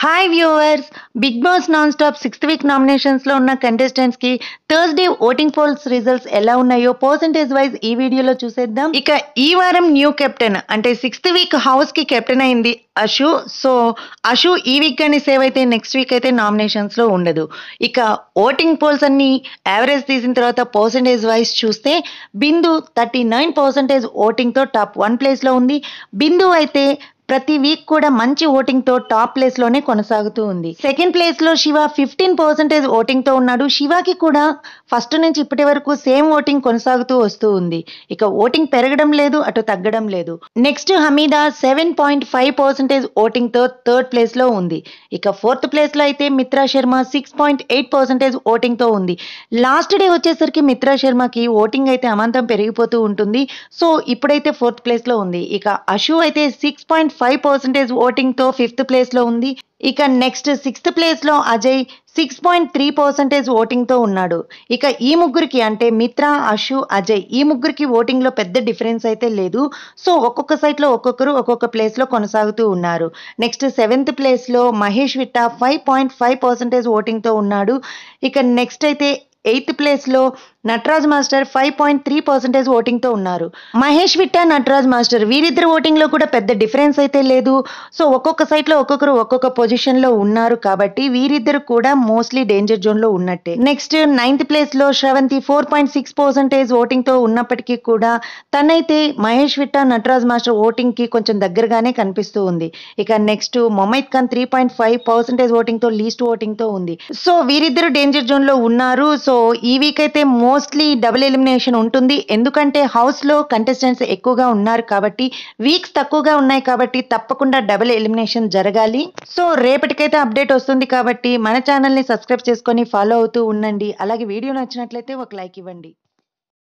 hi viewers Bigg Boss non stop sixth week నామినేషన్స్లో ఉన్న కంటెస్టెంట్స్కి థర్స్డే ఓటింగ్ పోల్స్ రిజల్ట్స్ ఎలా ఉన్నాయో పర్సంటేజ్ వైజ్ ఈ వీడియోలో చూసేద్దాం ఇక ఈ వారం న్యూ కెప్టెన్ అంటే సిక్స్త్ వీక్ హౌస్కి కెప్టెన్ అయింది అషు సో అషు ఈ వీక్ కానీ సేవ్ అయితే నెక్స్ట్ వీక్ అయితే నామినేషన్స్లో ఉండదు ఇక ఓటింగ్ పోల్స్ అన్ని యావరేజ్ తీసిన తర్వాత పర్సంటేజ్ వైజ్ చూస్తే బిందు థర్టీ నైన్ పర్సంటేజ్ ఓటింగ్తో టాప్ వన్ ప్లేస్లో ఉంది బిందు అయితే ప్రతి వీక్ కూడా మంచి ఓటింగ్ తో టాప్ ప్లేస్ లోనే కొనసాగుతూ ఉంది సెకండ్ ప్లేస్ లో శివ ఫిఫ్టీన్ పర్సెంటేజ్ ఓటింగ్ తో ఉన్నాడు శివకి కూడా ఫస్ట్ నుంచి ఇప్పటి వరకు సేమ్ ఓటింగ్ కొనసాగుతూ వస్తూ ఉంది ఇక ఓటింగ్ పెరగడం లేదు అటు తగ్గడం లేదు next Hamida seven point five percentage voting తో థర్డ్ ప్లేస్ లో ఉంది ఇక ఫోర్త్ ప్లేస్ లో అయితే Mitra Sharma six point eight percentage voting తో ఉంది లాస్ట్ డే వచ్చేసరికి మిత్రా శర్మకి ఓటింగ్ అయితే అమాంతం పెరిగిపోతూ ఉంటుంది సో ఇప్పుడైతే ఫోర్త్ ప్లేస్ లో ఉంది ఇక అషు అయితే six point five percentage voting తో ఫిఫ్త్ ప్లేస్ లో ఉంది ఇక నెక్స్ట్ సిక్స్త్ ప్లేస్ లో Ajay six point three percentage voting తో ఉన్నాడు ఇక ఈ ముగ్గురికి అంటే మిత్ర అషు అజయ్ ఈ ముగ్గురికి ఓటింగ్ లో పెద్ద డిఫరెన్స్ అయితే లేదు సో ఒక్కొక్క సైట్ లో ఒక్కొక్కరు ఒక్కొక్క ప్లేస్ లో కొనసాగుతూ ఉన్నారు నెక్స్ట్ సెవెంత్ ప్లేస్ లో Mahesh Vitta five point five percentage voting తో ఉన్నాడు ఇక నెక్స్ట్ అయితే ఎయిత్ ప్లేస్ లో Nataraj master five point three percentage voting తో ఉన్నారు మహేష్ విట్టా నటరాజ్ మాస్టర్ వీరిద్దరు ఓటింగ్ లో కూడా పెద్ద డిఫరెన్స్ అయితే లేదు సో ఒక్కొక్క సైట్ లో ఒక్కొక్కరు ఒక్కొక్క పొజిషన్ లో ఉన్నారు కాబట్టి వీరిద్దరు కూడా మోస్ట్లీ డేంజర్ జోన్ లో ఉన్నట్టే నెక్స్ట్ నైన్త్ ప్లేస్ లో Sravanthi four point six percentage voting తో ఉన్నప్పటికీ కూడా తనైతే మహేష్ విట్టా నటరాజ్ మాస్టర్ ఓటింగ్ కి కొంచెం దగ్గరగానే కనిపిస్తూ ఉంది ఇక next Mumaith Khan three point five percentage voting తో లీస్ట్ ఓటింగ్ తో ఉంది సో వీరిద్దరు డేంజర్ జోన్ లో ఉన్నారు సో ఈ వీక్ అయితే మోస్ట్లీ డబుల్ ఎలిమినేషన్ ఉంటుంది ఎందుకంటే హౌస్ లో కంటెస్టెంట్స్ ఎక్కువగా ఉన్నారు కాబట్టి వీక్స్ తక్కువగా ఉన్నాయి కాబట్టి తప్పకుండా డబుల్ ఎలిమినేషన్ జరగాలి సో రేపటికైతే అప్డేట్ వస్తుంది కాబట్టి మన ఛానల్ని సబ్స్క్రైబ్ చేసుకొని ఫాలో అవుతూ ఉండండి అలాగే వీడియో నచ్చినట్లయితే ఒక లైక్ ఇవ్వండి